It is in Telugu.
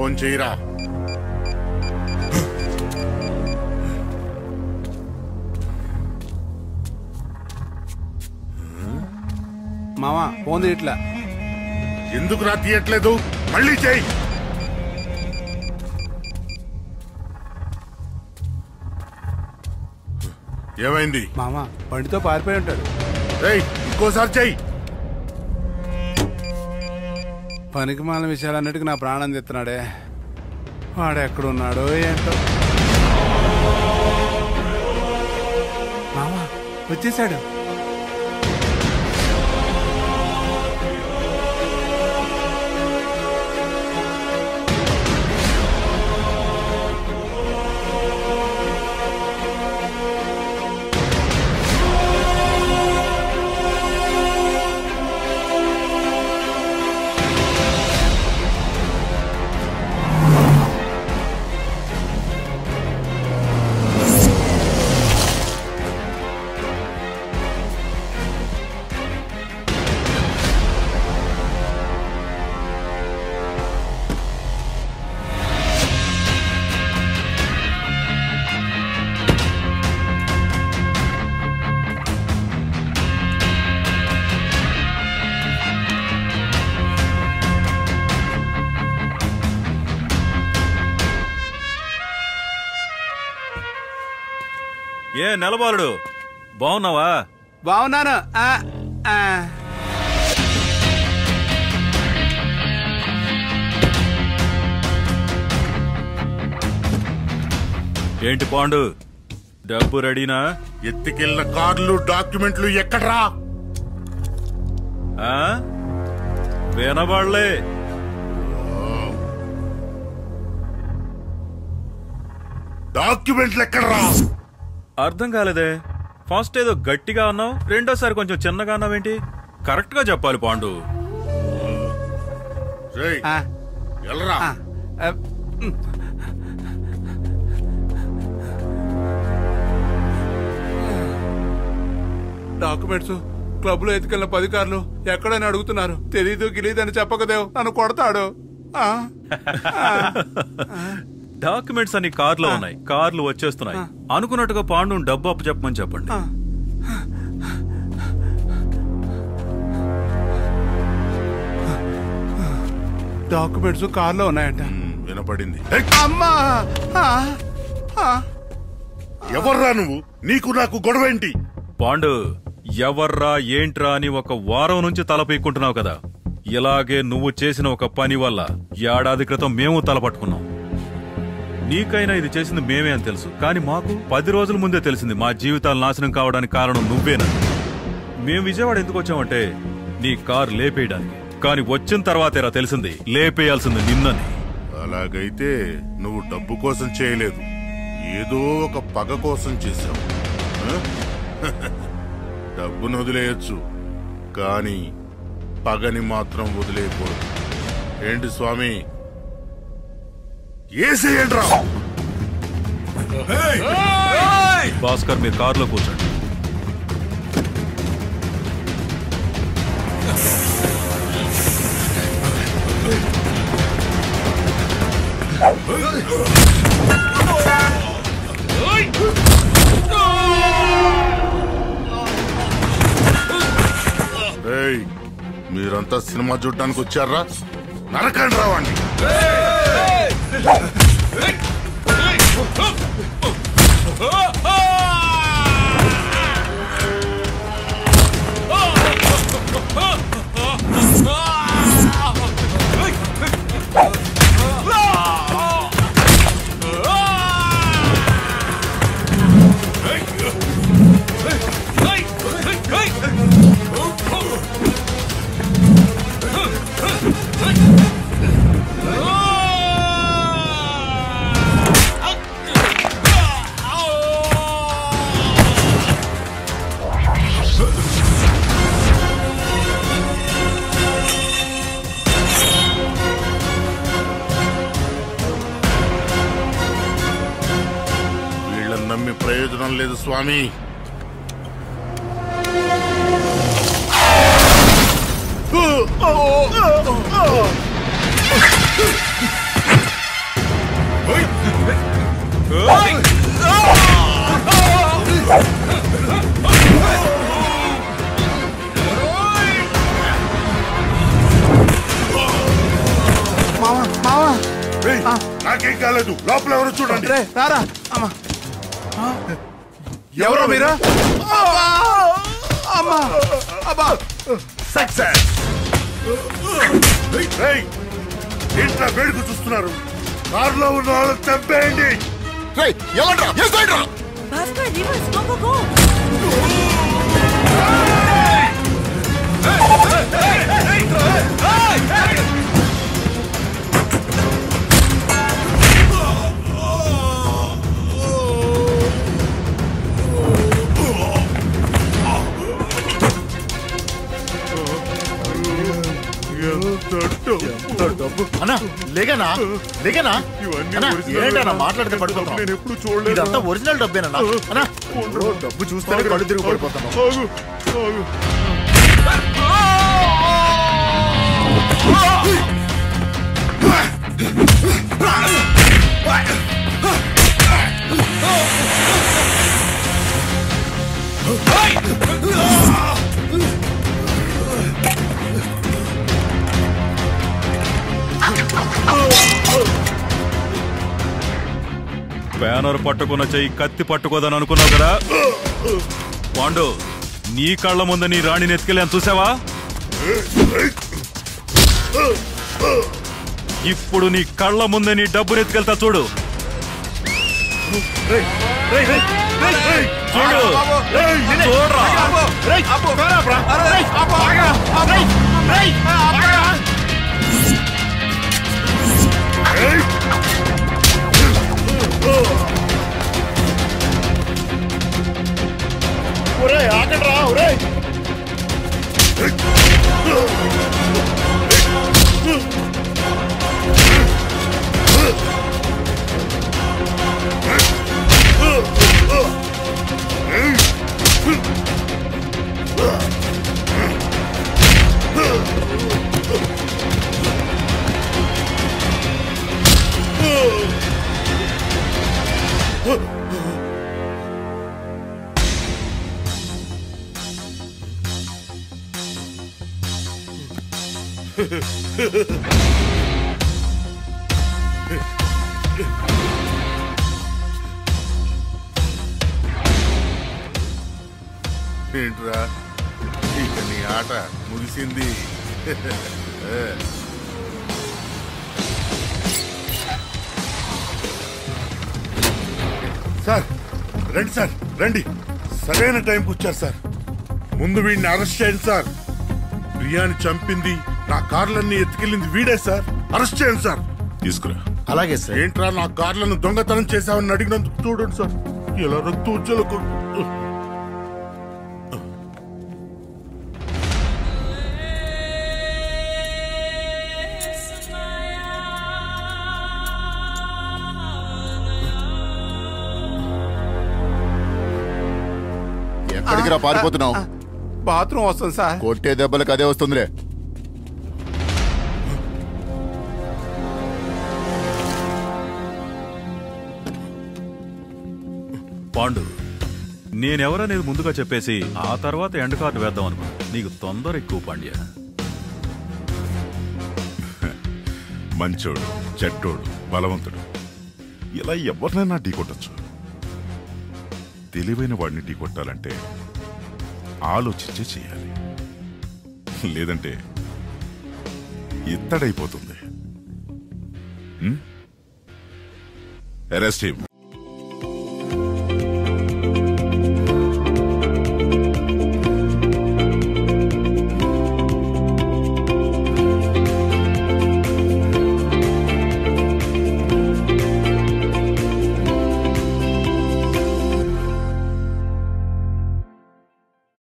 ఫోన్ చేయరా మామా ఫోన్ ఇట్లా ఎందుకు రా తీయట్లేదు మళ్ళీ చేయి ఏమైంది మామా బండితో పారిపోయి ఉంటాడు రేయ్ ఇంకోసారి చెయ్యి పనికి మాల విషయాలన్నిటికీ నా ప్రాణం తెస్తున్నాడే వాడు ఎక్కడున్నాడో ఏంటో మామా వచ్చేసాడు ఏ నెలబాలుడు బాగున్నావా బాగున్నాను ఆ, ఆ. ఏంటి పాండు డబ్బు రెడీనా ఎత్తికెళ్ళిన కార్లు డాక్యుమెంట్లు ఎక్కడ్రా ఆ? వినబడలే డాక్యుమెంట్లు ఎక్కడ్రా అర్థం కాలేదే ఫస్ట్ ఏదో గట్టిగా అన్నావు రెండోసారి కొంచెం చిన్నగా అన్నావేంటి కరెక్ట్ గా చెప్పాలి పాండు రేయ్ ఆ, ఎల్రా ఆ, ఆ, ఉమ్. డాక్యుమెంట్స్ క్లబ్ లో ఎత్తుకెళ్ళిన పది కార్లు ఎక్కడని అడుగుతున్నారు తెలీదు గిలీదు అని చెప్పకదేవు నన్ను కొడతాడు ఆ, డాక్యుమెంట్స్ అన్ని కార్లో ఉన్నాయి కార్లు వచ్చేస్తున్నాయి అనుకున్నట్టుగా పాండు డబ్బు అప్పు చెప్పమని చెప్పండి ఆ. డాక్యుమెంట్స్ కార్లో ఉన్నాయంట ఉమ్, వినపడింది ఏయ్, అమ్మా ఆ, ఆ. ఎవర్రా నువ్వు నీకు నాకు గొడవ ఏంటి పాండు ఎవర్రా ఏంట్రా అని ఒక వారం నుంచి తల పీక్కుంటున్నావు కదా ఇలాగే నువ్వు చేసిన ఒక పని వల్ల ఏడాది క్రితం మేము తలపట్టుకున్నాం నీకైనా ఇది చేసింది మేమే అని తెలుసు కానీ మాకు పది రోజుల ముందే తెలిసింది మా జీవితాలు నాశనం కావడానికి కారణం నువ్వేనని మేము విజయవాడ ఎందుకు వచ్చామంటే నీ కారు లేపేయడానికి కానీ వచ్చిన తర్వాతేరా తెలిసింది లేపేయాల్సింది నిన్నని అలాగైతే నువ్వు డబ్బు కోసం చేయలేదు ఏదో ఒక పగ కోసం చేశావు ఆ? డబ్బును వదిలేయచ్చు కానీ పగని మాత్రం వదిలేయకూడదు ఏంటి స్వామి ఏసేయండ్రా భాస్కర్ మీరు కారులో కూర్చోండి ఏయ్, మీరంతా సినిమా చూడటానికి వచ్చారా నరకండి రావండి వీళ్ళని నమ్మి ప్రయోజనం లేదు స్వామి నాకేం కాలేదు లోపల ఎవరు చూడండి రే రారా అమ్మా ఎవరో మీరు అబ్బా! అమ్మా అబ్బా సక్సెస్ ఏంట్రా వేడుకు చూస్తున్నారు కారులో ఉన్న వాళ్ళని చంపేయండి రేయ్, ఎలాండ్రా? ఏ సైడ్ రా? Bhaskar reverse go go go అన్నా లేగనా లేగనా ఇవన్నీ అన్నా, original ఏంటన్నా డబ్బు. మాట్లాడితే పడిపోతున్నావు నేను ఎప్పుడు చూడలేదు ఇదంతా ఒరిజినల్ డబ్బేనన్నా అన్నా ఓ, డబ్బు చూస్తేనే కళ్ళు తిరిగి పడిపోతున్నావు ఆగు, ఆగు. బ్యానర్ పట్టుకున్న చెయ్యి కత్తి పట్టుకోదని అనుకున్నావు కదా పాండు నీ కళ్ళ ముందు నీ రాణిని ఎత్తుకెళ్ళాను చూసావా ఇప్పుడు నీ కళ్ళ ముందే నీ డబ్బుని ఎత్తుకెళ్తా చూడు చూడు చూడరా రేయ్, కారాబ్రా. రేయ్, రేయ్, రేయ్, ఆగరా. ఒరేయ్, ఆగండ్రా, ఒరేయ్. ఏంట్రా ఇక నీ ఆట ముగిసింది సార్ రండి సార్ రండి సరైన టైంకి వచ్చారు సార్ ముందు వీడిని అరెస్ట్ చేయండి సార్ ప్రియాని చంపింది నా కార్లన్నీ ఎత్తుకెళ్ళింది వీడే సార్ అరెస్ట్ చేయండి సార్ తీసుకురా అలాగే సార్ ఏంట్రా నా కార్లను దొంగతనం చేశావని అడిగినందుకు చూడండి సార్ ఇలా రక్తం వచ్చేలకు ఎక్కడికి రా పారిపోతున్నావు బాత్రూమ్ వస్తుంది సార్ కొట్టే దెబ్బలకు అదే వస్తుందిలే పాండు నేనెవరనేది ముందుగా చెప్పేసి ఆ తర్వాత ఎండ్ కార్డు వేద్దాం అనుకో నీకు తొందర ఎక్కువ పాండ్య మంచోడు చెడ్డోడు బలవంతుడు ఇలా ఎవరినైనా ఢీ కొట్టచ్చు తెలివైన వాడిని ఢీ కొట్టాలంటే ఆలోచించే చేయాలి లేదంటే ఇత్తడైపోతుంది అరెస్ట్ హిమ్